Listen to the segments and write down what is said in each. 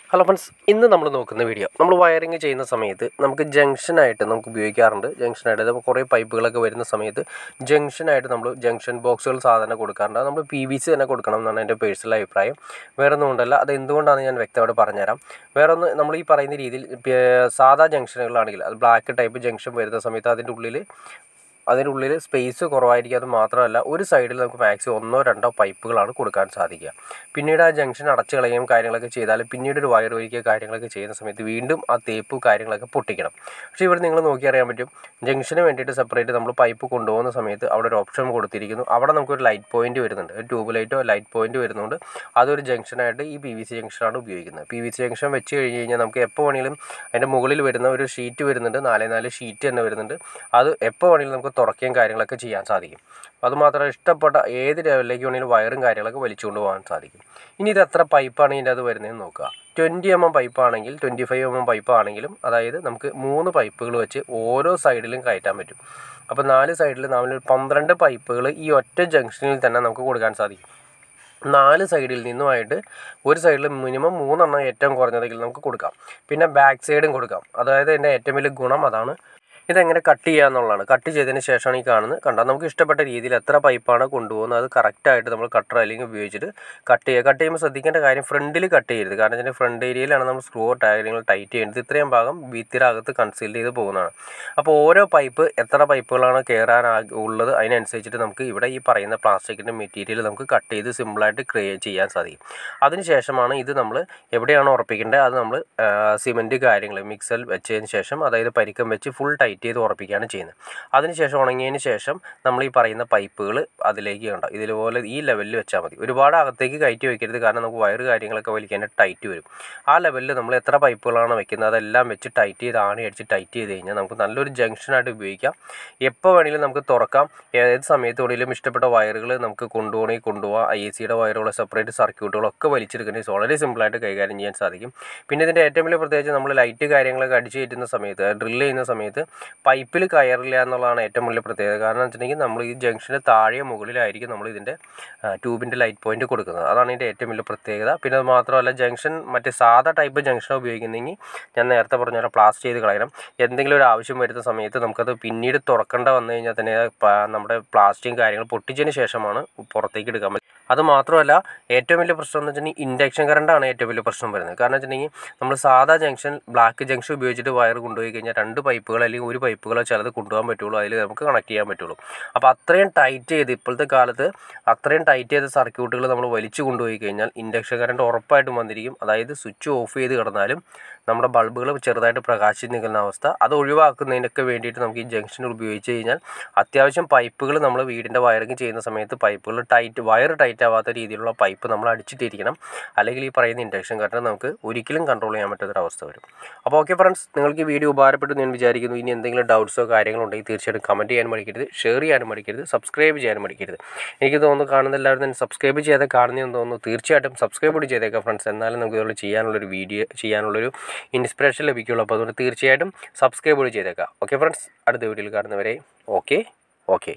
hello friends ഇന്ന് നമ്മൾ നോക്കുന്ന വീഡിയോ നമ്മൾ വയറിങ് ചെയ്യുന്ന സമയത്ത് നമുക്ക് ജംഗ്ഷനായിട്ട് നമുക്ക് ഉപയോഗിക്കാറുണ്ട് ജംഗ്ഷനായിട്ട് അതായത് കുറേ പൈപ്പുകളൊക്കെ വരുന്ന സമയത്ത് ജംഗ്ഷനായിട്ട് നമ്മൾ ജംഗ്ഷൻ ബോക്സുകൾ സാധാരണ കൊടുക്കാറുണ്ട് അത് നമ്മൾ പി വി സി തന്നെ കൊടുക്കണം എന്നാണ് എൻ്റെ പേഴ്സണൽ അഭിപ്രായം വേറെ ഒന്നും കൊണ്ടല്ല അത് എന്തുകൊണ്ടാണെന്ന് ഞാൻ വ്യക്തമായിട്ട് പറഞ്ഞുതരാം വേറെ ഒന്ന് നമ്മൾ ഈ പറയുന്ന രീതിയിൽ പേ- സാധാ ജംഗ്ഷനുകളാണെങ്കിൽ അത് ബ്ലാക്ക് ടൈപ്പ് ജംഗ്ഷൻ വരുന്ന സമയത്ത് അതിൻ്റെ ഉള്ളിൽ അതിൻ്റെ ഉള്ളിൽ സ്പേസ് കുറവായിരിക്കും അത് മാത്രമല്ല ഒരു സൈഡിൽ നമുക്ക് മാക്സിമം ഒന്നോ രണ്ടോ പൈപ്പുകളാണ് കൊടുക്കാൻ സാധിക്കുക പിന്നീട് ആ ജംഗ്ഷൻ അടച്ചു കളയുകയും കാര്യങ്ങളൊക്കെ ചെയ്താൽ പിന്നീട് ഒരു വയർ ഒഴിക്കുക കാര്യങ്ങളൊക്കെ ചെയ്യുന്ന സമയത്ത് വീണ്ടും ആ തേപ്പ് കാര്യങ്ങളൊക്കെ പൊട്ടിക്കണം പക്ഷേ ഇവിടെ നിങ്ങൾ നോക്കി അറിയാൻ പറ്റും ജംഗ്ഷന് വേണ്ടിയിട്ട് സെപ്പറേറ്റ് നമ്മൾ പൈപ്പ് കൊണ്ടുപോകുന്ന സമയത്ത് അവിടെ ഒരു ഓപ്ഷൻ കൊടുത്തിരിക്കുന്നു അവിടെ നമുക്കൊരു ലൈറ്റ് പോയിന്റ് വരുന്നുണ്ട് ഒരു ട്യൂബ് ലൈറ്റോ ലൈറ്റ് പോയിന്റ് വരുന്നുണ്ട് അതൊരു ജംഗ്ഷനായിട്ട് ഈ പി വി സി ജംഗ്ഷനാണ് ഉപയോഗിക്കുന്നത് പി വി സി ജംഗ്ഷൻ വെച്ച് കഴിഞ്ഞ് കഴിഞ്ഞാൽ നമുക്ക് എപ്പോൾ വേണമെങ്കിലും അതിൻ്റെ മുകളിൽ വരുന്ന ഒരു ഷീറ്റ് വരുന്നുണ്ട് നാല് നാല് ഷീറ്റ് തന്നെ വരുന്നുണ്ട് അത് എപ്പോൾ വേണമെങ്കിലും നമുക്ക് തുറക്കുകയും കാര്യങ്ങളൊക്കെ ചെയ്യാൻ സാധിക്കും അതുമാത്രമല്ല ഇഷ്ടപ്പെട്ട ഏത് ലെവലിലേക്ക് വേണമെങ്കിലും വയറും കാര്യങ്ങളൊക്കെ വലിച്ചുകൊണ്ട് പോകാൻ സാധിക്കും ഇനി ഇത് എത്ര പൈപ്പാണ് ഇതിൻ്റെ അത് വരുന്നതെന്ന് നോക്കുക ട്വൻറ്റി എം എം പൈപ്പാണെങ്കിൽ twenty five M M pipe ആണെങ്കിലും അതായത് നമുക്ക് മൂന്ന് പൈപ്പുകൾ വെച്ച് ഓരോ സൈഡിലും കയറ്റാൻ പറ്റും അപ്പോൾ നാല് സൈഡിൽ നമ്മൾ പന്ത്രണ്ട് പൈപ്പുകൾ ഈ ഒറ്റ ജംഗ്ഷനിൽ തന്നെ നമുക്ക് കൊടുക്കാൻ സാധിക്കും നാല് സൈഡിൽ നിന്നുമായിട്ട് ഒരു സൈഡിൽ മിനിമം മൂന്നെണ്ണം ഏറ്റവും കുറഞ്ഞതെങ്കിൽ നമുക്ക് കൊടുക്കാം പിന്നെ ബാക്ക് സൈഡും കൊടുക്കാം അതായത് എൻ്റെ ഏറ്റവും വലിയ ഗുണം അതാണ് ഇതെങ്ങനെ കട്ട് ചെയ്യുക എന്നുള്ളതാണ് കട്ട് ചെയ്തതിന് ശേഷമാണ് ഈ കാണുന്നത് കണ്ടാൽ നമുക്ക് ഇഷ്ടപ്പെട്ട രീതിയിൽ എത്ര പൈപ്പാണ് കൊണ്ടുപോകുന്നത് അത് കറക്റ്റായിട്ട് നമ്മൾ കട്ടർ അല്ലെങ്കിൽ ഉപയോഗിച്ചിട്ട് കട്ട് ചെയ്യുക കട്ട് ചെയ്യുമ്പോൾ ശ്രദ്ധിക്കേണ്ട കാര്യം ഫ്രണ്ടിൽ കട്ട് ചെയ്യരുത് കാരണം വെച്ചാൽ ഫ്രണ്ട് ഏരിയയിലാണ് നമ്മൾ സ്ക്രൂ കാര്യങ്ങൾ ടൈറ്റ് ചെയ്യേണ്ടത് ഇത്രയും ഭാഗം ഭിത്തിരകത്ത് കൺസീൽ ചെയ്ത് പോകുന്നതാണ് അപ്പോൾ ഓരോ പൈപ്പ് എത്ര പൈപ്പുകളാണ് കയറാൻ ഉള്ളത് അതിനനുസരിച്ചിട്ട് നമുക്ക് ഇവിടെ ഈ പറയുന്ന പ്ലാസ്റ്റിക്കിൻ്റെ മെറ്റീരിയൽ നമുക്ക് കട്ട് ചെയ്ത് സിമ്പിളായിട്ട് ക്രിയേറ്റ് ചെയ്യാൻ സാധിക്കും അതിനുശേഷമാണ് ഇത് നമ്മൾ എവിടെയാണോ ഉറപ്പിക്കേണ്ടത് അത് നമ്മൾ സിമെൻറ്റ് കാര്യങ്ങൾ മിക്സൽ വെച്ചതിന് ശേഷം അതായത് പരിക്കം വെച്ച് ഫുൾ ടൈറ്റ് ചെയ്ത് ഉറപ്പിക്കുകയാണ് ചെയ്യുന്നത് അതിനുശേഷം ഉണങ്ങിയതിന് ശേഷം നമ്മൾ ഈ പറയുന്ന പൈപ്പുകൾ അതിലേക്ക് കണ്ട ഇതുപോലെ ഈ ലെവലിൽ വെച്ചാൽ മതി ഒരുപാട് അകത്തേക്ക് കയറ്റി വെക്കരുത് കാരണം നമുക്ക് വയറ് കാര്യങ്ങളൊക്കെ വലിക്കാൻ ടൈറ്റ് വരും ആ ലെവലിൽ നമ്മൾ എത്ര പൈപ്പുകളാണ് വെക്കുന്നത് അതെല്ലാം വെച്ച് ടൈറ്റ് ചെയ്ത് ആണി അടിച്ച് ടൈറ്റ് ചെയ്ത് കഴിഞ്ഞാൽ നമുക്ക് നല്ലൊരു ജംഗ്ഷനായിട്ട് ഉപയോഗിക്കാം എപ്പോൾ വേണമെങ്കിലും നമുക്ക് തുറക്കാം ഏത് സമയത്ത് വേണമെങ്കിലും ഇഷ്ടപ്പെട്ട വയറുകൾ നമുക്ക് കൊണ്ടുപോകണമെങ്കിൽ കൊണ്ടുപോകാം ഐ എ സിയുടെ വയറുകൾ സെപ്പറേറ്റ് സർക്യൂട്ടുകളൊക്കെ വലിച്ചെടുക്കുന്നത് വളരെ സിമ്പിളായിട്ട് കൈകാര്യം ചെയ്യാൻ സാധിക്കും പിന്നെ ഇതിൻ്റെ ഏറ്റവും വലിയ പ്രത്യേകിച്ച് നമ്മൾ ലൈറ്റ് കാര്യങ്ങളൊക്കെ അടിച്ച് കയറ്റുന്ന സമയത്ത് ഡ്രിൽ ചെയ്യുന്ന സമയത്ത് പൈപ്പിൽ കയറില്ല എന്നുള്ളതാണ് ഏറ്റവും വലിയ പ്രത്യേകത കാരണം എന്ന് വെച്ചിട്ടുണ്ടെങ്കിൽ നമ്മൾ ഈ ജംഗ്ഷന് താഴെ മുകളിലായിരിക്കും നമ്മൾ ഇതിൻ്റെ ട്യൂബിൻ്റെ ലൈറ്റ് പോയിന്റ് കൊടുക്കുന്നത് അതാണ് ഇതിൻ്റെ ഏറ്റവും വലിയ പ്രത്യേകത പിന്നെ അത് മാത്രമല്ല ജംഗ്ഷൻ മറ്റേ സാധാ ടൈപ്പ് ജംഗ്ഷൻ ഉപയോഗിക്കുന്നെങ്കിൽ ഞാൻ നേരത്തെ പറഞ്ഞ പോലെ പ്ലാസ്റ്റ് ചെയ്ത് കളയണം എന്തെങ്കിലും ഒരു ആവശ്യം വരുന്ന സമയത്ത് നമുക്കത് പിന്നീട് തുറക്കേണ്ട വന്നു കഴിഞ്ഞാൽ തന്നെ പ- നമ്മുടെ പ്ലാസ്റ്റിക്കും കാര്യങ്ങൾ പൊട്ടിച്ചതിന് ശേഷമാണ് പുറത്തേക്ക് എടുക്കാൻ പറ്റും അത് മാത്രമല്ല ഏറ്റവും വലിയ പ്രശ്നം എന്ന് വെച്ചിട്ടുണ്ടെങ്കിൽ ഇൻഡക്ഷൻ കറണ്ടാണ് ഏറ്റവും വലിയ പ്രശ്നം വരുന്നത് കാരണം വെച്ചിട്ടുണ്ടെങ്കിൽ നമ്മൾ സാധാ ജംഗ്ഷൻ ബ്ലാക്ക് ജംഗ്ഷൻ ഉപയോഗിച്ചിട്ട് വയർ കൊണ്ടുപോയി കഴിഞ്ഞാൽ രണ്ട് പൈപ്പുകൾ അല്ലെങ്കിൽ ഒരു പൈപ്പുകളോ ചിലത് കൊണ്ടുപോകാൻ പറ്റുള്ളൂ അതിൽ നമുക്ക് കണക്ട് ചെയ്യാൻ പറ്റുള്ളൂ അപ്പോൾ അത്രയും ടൈറ്റ് ചെയ്ത് ഇപ്പോഴത്തെ കാലത്ത് അത്രയും ടൈറ്റ് ചെയ്ത സർക്യൂട്ടുകൾ നമ്മൾ വലിച്ചു കൊണ്ടുപോയി കഴിഞ്ഞാൽ ഇൻഡക്ഷൻ കറണ്ട് ഉറപ്പായിട്ടും വന്നിരിക്കും അതായത് സ്വിച്ച് ഓഫ് ചെയ്ത് കിടന്നാലും നമ്മുടെ ബൾബുകൾ ചെറുതായിട്ട് പ്രകാശിച്ച് നിൽക്കുന്ന അവസ്ഥ അത് ഒഴിവാക്കുന്നതിനൊക്കെ വേണ്ടിയിട്ട് നമുക്ക് ഈ ജംഗ്ഷനുകൾ ഉപയോഗിച്ച് കഴിഞ്ഞാൽ അത്യാവശ്യം പൈപ്പുകൾ നമ്മൾ വീടിൻ്റെ വയറിങ് ചെയ്യുന്ന സമയത്ത് പൈപ്പുകൾ ടൈറ്റ് വയർ ടൈറ്റ് ആവാത്ത രീതിയിലുള്ള പൈപ്പ് നമ്മൾ അടിച്ചിട്ടിരിക്കണം അല്ലെങ്കിൽ ഈ പറയുന്ന ഇൻഡക്ഷൻ കറണ്ട് നമുക്ക് ഒരിക്കലും കൺട്രോൾ ചെയ്യാൻ പറ്റാത്തൊരവസ്ഥ വരും അപ്പോൾ ഓക്കെ ഫ്രണ്ട്സ് നിങ്ങൾക്ക് ഈ വീഡിയോ ഉപകാരപ്പെട്ടു എന്ന് ഞാൻ വിചാരിക്കുന്നു ഇനി എന്തെങ്കിലും ഡൗട്ട്സോ കാര്യങ്ങളോ ഉണ്ടെങ്കിൽ തീർച്ചയായിട്ടും കമൻറ്റ് ചെയ്യാനും മടിക്കരുത് ഷെയർ ചെയ്യാനും മടിക്കരുത് സബ്സ്ക്രൈബ് ചെയ്യാനും മടിക്കരുത് എനിക്ക് തോന്നുന്നു കാണുന്ന എല്ലാവരും തന്നെ സബ്സ്ക്രൈബ് ചെയ്താൽ കാണുന്നതെന്ന് തോന്നുന്നു തീർച്ചയായിട്ടും സബ്സ്ക്രൈബ് കൂടി ചെയ്തേക്കാം ഫ്രണ്ട്സ് എന്നാലും നമുക്ക് ഇതുപോലെ ചെയ്യാനുള്ളൊരു വീഡിയോ ചെയ്യാനുള്ളൊരു ഇൻസ്പിറേഷൻ ലഭിക്കുള്ളൂ അപ്പോൾ അതുകൊണ്ട് തീർച്ചയായിട്ടും സബ്സ്ക്രൈബ് കൂടി ചെയ്തേക്കാം ഓക്കെ ഫ്രണ്ട്സ് അടുത്ത വീഡിയോയിൽ കാണുന്നവരെ ഓക്കെ ഓക്കെ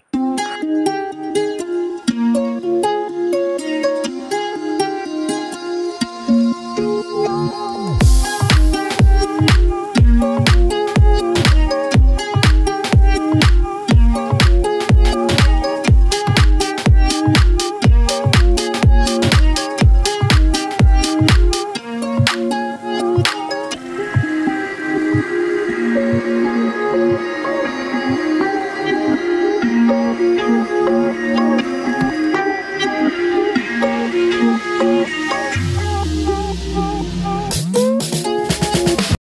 Thank